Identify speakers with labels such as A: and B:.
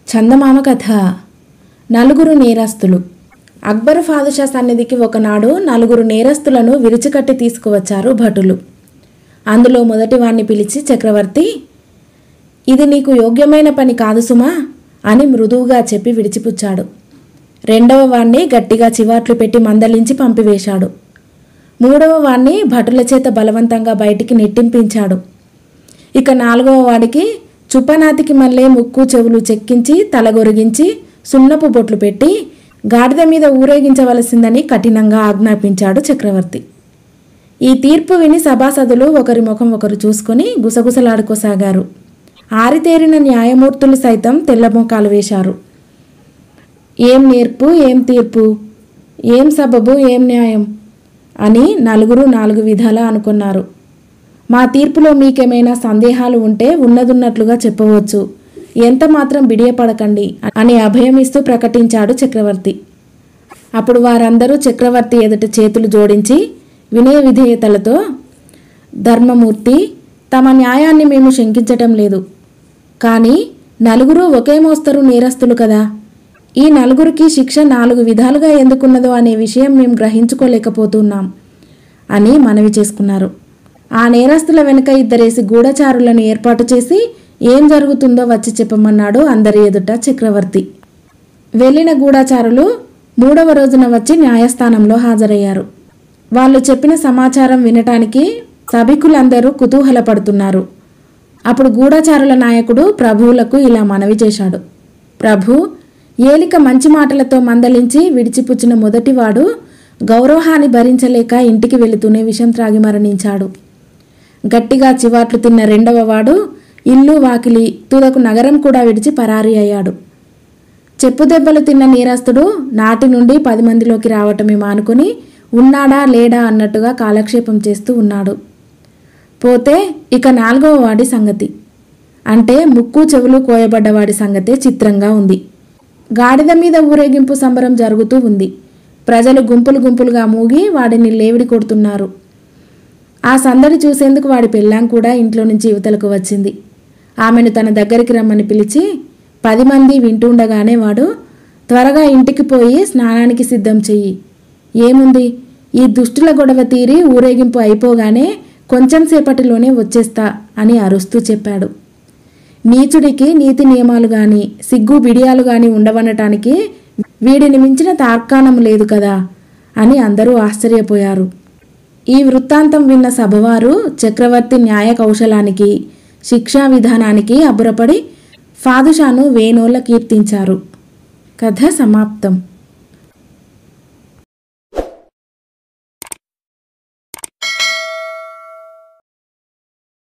A: చందమామ కథ నలుగురు నేరస్తులు అక్బరు ఫాదుషా సన్నిధికి ఒకనాడు నలుగురు నేరస్తులను విరిచికట్టి తీసుకువచ్చారు భటులు అందులో మొదటి వాణ్ణి పిలిచి చక్రవర్తి ఇది నీకు యోగ్యమైన పని కాదు సుమా అని మృదువుగా చెప్పి విడిచిపుచ్చాడు రెండవ వాణ్ణి గట్టిగా చివాట్లు పెట్టి మందలించి పంపివేశాడు మూడవ వాణ్ణి భటుల చేత బలవంతంగా బయటికి నెట్టింపించాడు ఇక నాలుగవ వాడికి చుప్పనాతికి మళ్ళీ ముక్కు చెవులు చెక్కించి తలగొరిగించి సున్నపు బొట్లు పెట్టి గాడిద మీద ఊరేగించవలసిందని కఠినంగా ఆజ్ఞాపించాడు చక్రవర్తి ఈ తీర్పు విని సభాసదులు ఒకరి ముఖం ఒకరు చూసుకొని గుసగుసలాడుకోసాగారు ఆరితేరిన న్యాయమూర్తులు సైతం తెల్లమొకాలు వేశారు ఏం నేర్పు ఏం తీర్పు ఏం సబబు ఏం న్యాయం అని నలుగురు నాలుగు విధాలా అనుకున్నారు మా తీర్పులో మీకేమైనా సందేహాలు ఉంటే ఉన్నదున్నట్లుగా చెప్పవచ్చు ఎంత మాత్రం బిడియపడకండి అని అభయమిస్తూ ప్రకటించాడు చక్రవర్తి అప్పుడు వారందరూ చక్రవర్తి ఎదుట చేతులు జోడించి వినయ విధేయతలతో ధర్మమూర్తి తమ న్యాయాన్ని మేము శంకించటం లేదు కానీ నలుగురు ఒకే మోస్తరు నేరస్తులు కదా ఈ నలుగురికి శిక్ష నాలుగు విధాలుగా ఎందుకున్నదో అనే విషయం మేము గ్రహించుకోలేకపోతున్నాం అని మనవి చేసుకున్నారు ఆ నేరస్తుల వెనుక ఇద్దరేసి గూఢచారులను ఏర్పాటు చేసి ఏం జరుగుతుందో వచ్చి చెప్పమన్నాడు అందరి ఎదుట చక్రవర్తి వెళ్ళిన గూఢచారులు మూడవ రోజున వచ్చి న్యాయస్థానంలో హాజరయ్యారు వాళ్ళు చెప్పిన సమాచారం వినటానికి సభికులందరూ కుతూహలపడుతున్నారు అప్పుడు గూఢచారుల నాయకుడు ప్రభువులకు ఇలా మనవి చేశాడు ప్రభు ఏలిక మంచి మాటలతో మందలించి విడిచిపుచ్చిన మొదటివాడు గౌరవహాని భరించలేక ఇంటికి వెళుతూనే విషం త్రాగి మరణించాడు గట్టిగా చివాట్లు తిన్న రెండవ వాడు ఇల్లు వాకిలి తుదకు నగరం కూడా విడిచి పరారీ అయ్యాడు చెప్పు దెబ్బలు తిన్న నీరస్తుడు నాటి నుండి పది మందిలోకి రావటమే మానుకొని ఉన్నాడా లేడా అన్నట్టుగా కాలక్షేపం చేస్తూ ఉన్నాడు పోతే ఇక నాలుగవ వాడి సంగతి అంటే ముక్కు చెవులు కోయబడ్డవాడి సంగతే చిత్రంగా ఉంది గాడిద మీద ఊరేగింపు సంబరం జరుగుతూ ఉంది ప్రజలు గుంపులు గుంపులుగా మూగి వాడిని లేవిడి కొడుతున్నారు ఆ సందడి చూసేందుకు వాడి పెళ్ళాం కూడా ఇంట్లో నుంచి యువతలకు వచ్చింది ఆమెను తన దగ్గరికి రమ్మని పిలిచి పది మంది వింటుండగానే వాడు త్వరగా ఇంటికి పోయి స్నానానికి సిద్ధం చెయ్యి ఏముంది ఈ దుష్టుల గొడవ తీరి ఊరేగింపు అయిపోగానే కొంచెం సేపటిలోనే వచ్చేస్తా అని అరుస్తూ చెప్పాడు నీచుడికి నీతి నియమాలు గాని సిగ్గు బిడియాలు గాని ఉండవనటానికి వీడిని మించిన తార్కాణం లేదు కదా అని అందరూ ఆశ్చర్యపోయారు ఈ వృత్తాంతం విన్న సభవారు చక్రవర్తి న్యాయ కౌశలానికి శిక్షా విధానానికి అబ్బురపడి ఫాదుషాను వేణోళ్ళ కీర్తించారు కథ సమాప్తం